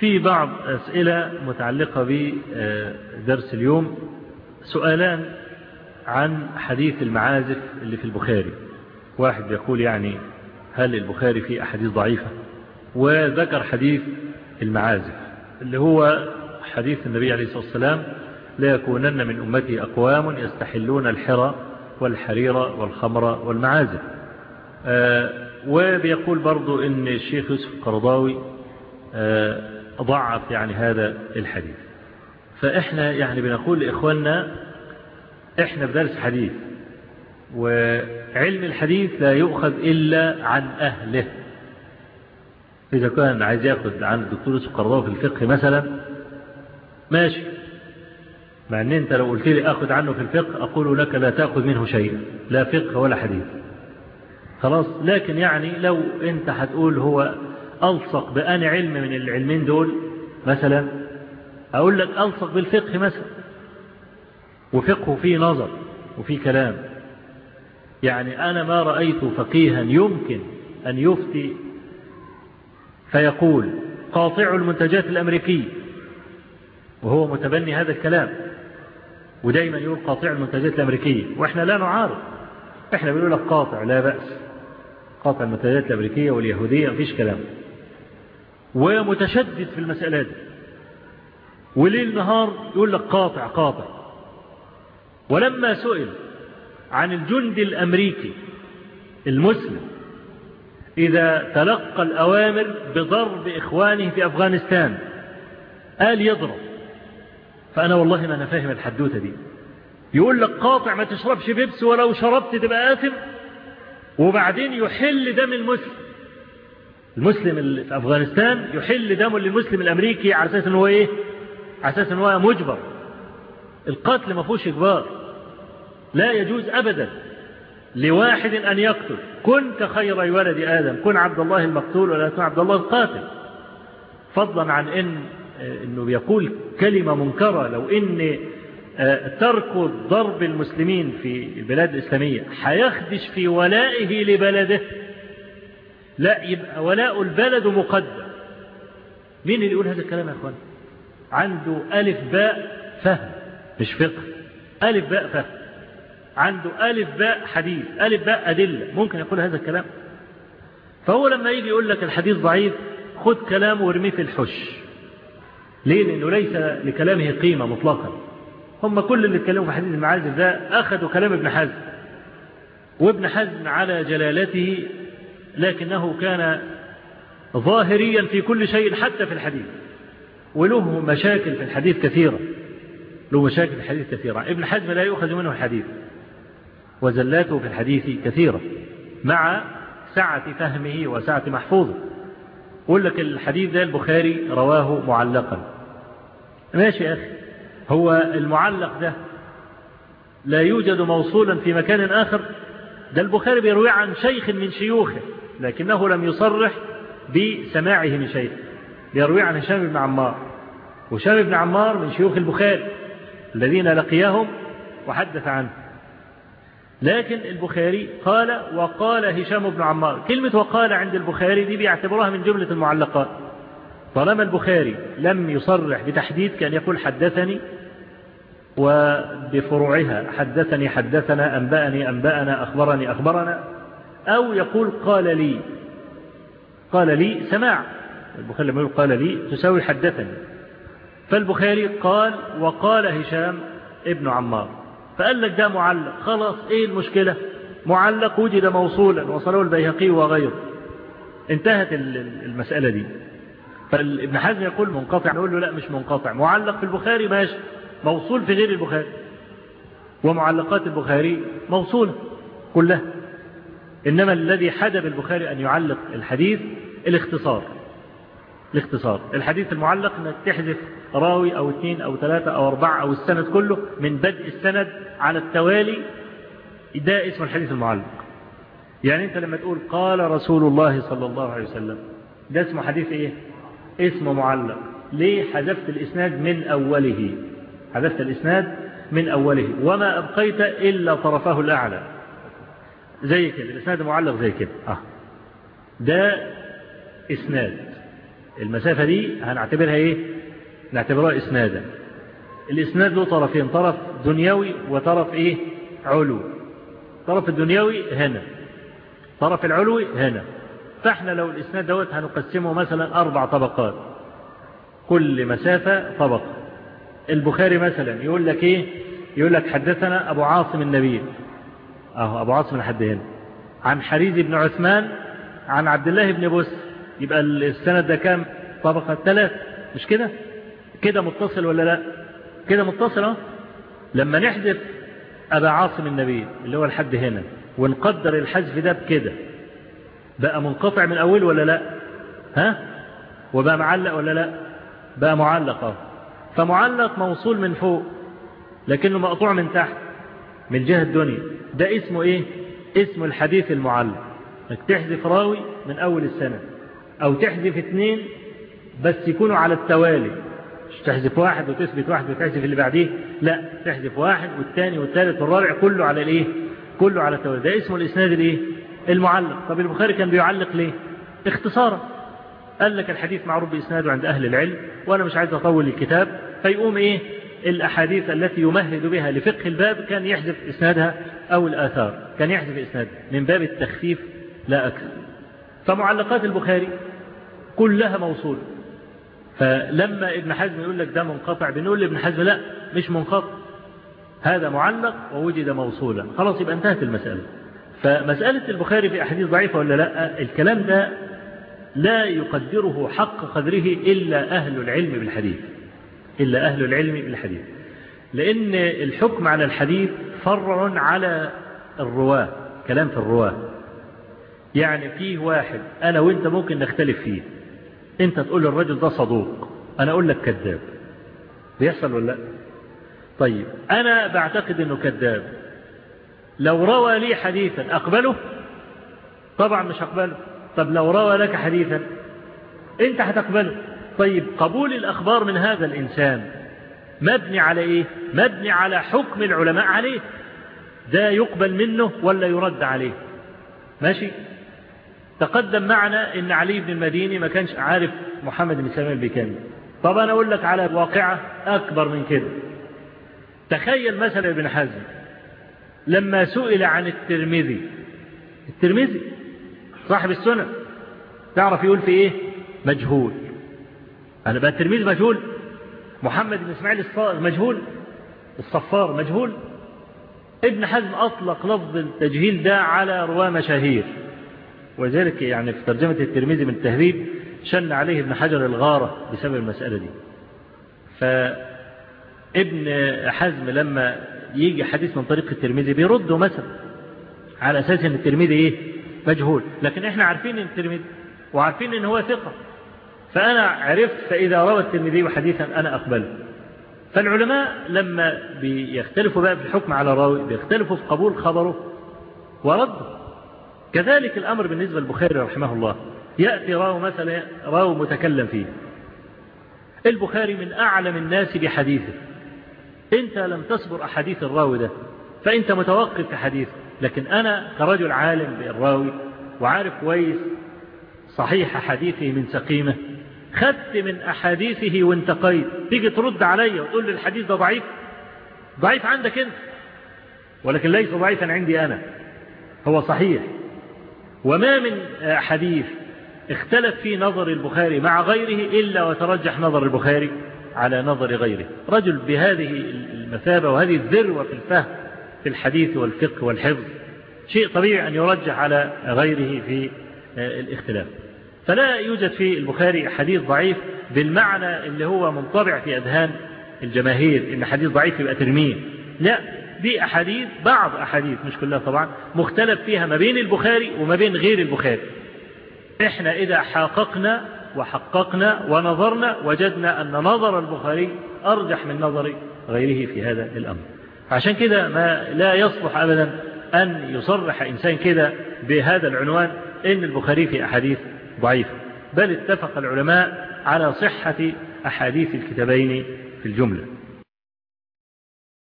في بعض أسئلة متعلقة بدرس اليوم سؤالان عن حديث المعازف اللي في البخاري واحد يقول يعني هل البخاري فيه أحاديث ضعيفة وذكر حديث المعازف اللي هو حديث النبي عليه الصلاة والسلام لا يكونن من أمتي أقوام يستحلون الحرى والحرير والخمر والمعازف آه وبيقول برضو ان الشيخ يوسف القرضاوي آه ضعف يعني هذا الحديث فإحنا يعني بنقول لإخواننا إحنا بدرس حديث وعلم الحديث لا يؤخذ إلا عن أهله إذا كان عايز يأخذ عن الدكتور يوسف القرضاوي في الفقه مثلا ماشي مع أن أنت لو قلت لي أخذ عنه في الفقه أقول لك لا تأخذ منه شيئا لا فقه ولا حديث خلاص لكن يعني لو أنت هتقول هو ألصق بأن علم من العلمين دول مثلا أقول لك ألصق بالفقه مثلا وفقه فيه نظر وفيه كلام يعني أنا ما رأيت فقيها يمكن أن يفتي فيقول قاطع المنتجات الأمريكية وهو متبني هذا الكلام ودايما يقول قاطع المنتجات الأمريكية وإحنا لا نعارض إحنا بنقول لك قاطع لا بأس قاطع المنتجات الأمريكية واليهودية مفيش كلام ومتشدد في المسألة دي وليل نهار يقول لك قاطع قاطع ولما سئل عن الجندي الأمريكي المسلم إذا تلقى الأوامر بضرب إخوانه في أفغانستان قال يضرب فأنا والله ما أنا فاهم الحدوتة دي يقول لك قاطع ما تشربش بيبس ولو شربت تبقى آثم وبعدين يحل دم المسلم المسلم اللي في أفغانستان يحل دمه للمسلم الأمريكي على أساس أنه إيه على أساس أنه مجبر القتل ما فيهوش إجبار لا يجوز أبدا لواحد أن يقتل كن كخير ولد آدم كن عبد الله المقتول ولا كن عبد الله القاتل فضلا عن إن إنه بيقول كلمة منكرة لو إن ترك ضرب المسلمين في البلاد الإسلامية هيخدش في ولائه لبلده لا يبقى ولاء البلد مقدم مين اللي يقول هذا الكلام يا أخوان عنده ألف باء فهم مش فقه ألف باء فهم عنده ألف باء حديث ألف باء أدلة ممكن يقول هذا الكلام فهو لما يجي يقول لك الحديث ضعيف خد كلامه وارميه في الحش ليه لأنه ليس لكلامه قيمة مطلقا هم كل اللي اتكلموا في حديث المعازف ده أخذوا كلام ابن حزم وابن حزم على جلالته لكنه كان ظاهريا في كل شيء حتى في الحديث وله مشاكل في الحديث كثيرة له مشاكل في الحديث كثيرة ابن حزم لا يؤخذ منه الحديث وزلاته في الحديث كثيرة مع سعة فهمه وسعة محفوظه يقول لك الحديث ده البخاري رواه معلقا ماشي يا أخي هو المعلق ده لا يوجد موصولا في مكان آخر ده البخاري بيروي عن شيخ من شيوخه لكنه لم يصرح بسماعه من شيخ بيروي عن هشام بن عمار وهشام بن عمار من شيوخ البخاري الذين لقيهم وحدث عنه لكن البخاري قال وقال هشام بن عمار كلمة وقال عند البخاري دي بيعتبرها من جملة المعلقات طالما البخاري لم يصرح بتحديد كان يقول حدثني وبفروعها حدثني حدثنا أنبأني أنبأنا أخبرني أخبرنا أو يقول قال لي قال لي سماع البخاري لما يقول قال لي تساوي حدثني فالبخاري قال وقال هشام ابن عمار فقال لك ده معلق خلاص ايه المشكلة معلق وجد موصولا وصله البيهقي وغيره انتهت المسألة دي فابن حزم يقول منقطع نقول له لا مش منقطع معلق في البخاري ماشي موصول في غير البخاري ومعلقات البخاري موصولة كلها إنما الذي حدب البخاري أن يعلق الحديث الاختصار الاختصار الحديث المعلق انك تحذف راوي او اثنين او ثلاثة او اربعة او السند كله من بدء السند على التوالي ده اسم الحديث المعلق يعني انت لما تقول قال رسول الله صلى الله عليه وسلم ده اسمه حديث ايه اسمه معلق ليه حذفت الاسناد من اوله حذفت الاسناد من اوله وما ابقيت الا طرفه الاعلى زي كده الاسناد معلق زي كده اه ده اسناد المسافة دي هنعتبرها ايه نعتبرها اسنادا الاسناد له طرفين طرف دنيوي وطرف ايه علو طرف الدنيوي هنا طرف العلوي هنا فاحنا لو الاسناد دوت هنقسمه مثلا اربع طبقات كل مسافة طبقة البخاري مثلا يقول لك ايه يقول لك حدثنا ابو عاصم النبيل اهو ابو عاصم لحد هنا عن حريز بن عثمان عن عبد الله بن بس يبقى السند ده كام طبقة ثلاث مش كده كده متصل ولا لا كده متصل اهو لما نحذف ابا عاصم النبيل اللي هو الحد هنا ونقدر الحذف ده بكده بقى منقطع من اول ولا لا ها وبقى معلق ولا لا بقى معلق اهو فمعلق موصول من فوق لكنه مقطوع من تحت من جهة الدنيا ده اسمه ايه اسمه الحديث المعلق انك تحذف راوي من اول السنة او تحذف اثنين بس يكونوا على التوالي مش تحذف واحد وتثبت واحد وتحذف اللي بعديه لا تحذف واحد والثاني والثالث والرابع كله على الايه كله على التوالي ده اسمه الاسناد الايه المعلق طب البخاري كان بيعلق ليه اختصارا قال لك الحديث معروف بإسناده عند أهل العلم وأنا مش عايز أطول الكتاب فيقوم إيه الأحاديث التي يمهد بها لفقه الباب كان يحذف إسنادها أو الآثار كان يحذف إسنادها من باب التخفيف لا أكثر فمعلقات البخاري كلها موصولة فلما ابن حزم يقول لك ده منقطع بنقول لابن حزم لا مش منقطع هذا معلق ووجد موصولا خلاص يبقى انتهت المسألة فمسألة البخاري في أحاديث ضعيفة ولا لا الكلام ده لا يقدره حق قدره إلا أهل العلم بالحديث إلا أهل العلم بالحديث لأن الحكم على الحديث فرع على الرواة كلام في الرواة يعني فيه واحد أنا وإنت ممكن نختلف فيه أنت تقول الرجل ده صدوق أنا أقول لك كذاب بيحصل ولا لا طيب أنا بعتقد أنه كذاب لو روى لي حديثا أقبله طبعا مش أقبله طب لو روى لك حديثا أنت هتقبله طيب قبول الأخبار من هذا الإنسان مبني على إيه مبني على حكم العلماء عليه ده يقبل منه ولا يرد عليه ماشي تقدم معنا ان علي بن المديني ما كانش عارف محمد بن سلمان البيكامي طب انا اقول لك على واقعة اكبر من كده تخيل مثلا ابن حزم لما سئل عن الترمذي الترمذي صاحب السنن تعرف يقول في ايه مجهول انا بقى الترمذي مجهول محمد بن اسماعيل الصائغ مجهول الصفار مجهول ابن حزم اطلق لفظ التجهيل ده على رواه مشاهير وذلك يعني في ترجمة الترمذي من التهذيب شن عليه ابن حجر الغارة بسبب المسألة دي فابن حزم لما يجي حديث من طريق الترمذي بيرده مثلا على أساس أن الترمذي إيه مجهول لكن إحنا عارفين أن الترمذي وعارفين أن هو ثقة فأنا عرفت فإذا روى الترمذي حديثا أنا أقبله فالعلماء لما بيختلفوا بقى في الحكم على راوي بيختلفوا في قبول خبره ورده كذلك الأمر بالنسبة للبخاري رحمه الله يأتي راو مثلا راو متكلم فيه البخاري من أعلم الناس بحديثه أنت لم تصبر أحاديث الراوي ده فأنت متوقف في حديثه لكن أنا كرجل عالم بالراوي وعارف كويس صحيح حديثه من سقيمه خدت من أحاديثه وانتقيت تيجي ترد علي وتقول لي الحديث ده ضعيف ضعيف عندك انت ولكن ليس ضعيفا عندي أنا هو صحيح وما من حديث اختلف في نظر البخاري مع غيره إلا وترجح نظر البخاري على نظر غيره رجل بهذه المثابة وهذه الذروة في الفهم في الحديث والفقه والحفظ شيء طبيعي أن يرجح على غيره في الاختلاف فلا يوجد في البخاري حديث ضعيف بالمعنى اللي هو منطبع في أذهان الجماهير إن حديث ضعيف يبقى ترميه لا دي أحاديث بعض أحاديث مش كلها طبعا مختلف فيها ما بين البخاري وما بين غير البخاري إحنا إذا حققنا وحققنا ونظرنا وجدنا أن نظر البخاري أرجح من نظر غيره في هذا الأمر عشان كده ما لا يصلح أبدا أن يصرح إنسان كده بهذا العنوان إن البخاري في أحاديث ضعيفة بل اتفق العلماء على صحة أحاديث الكتابين في الجملة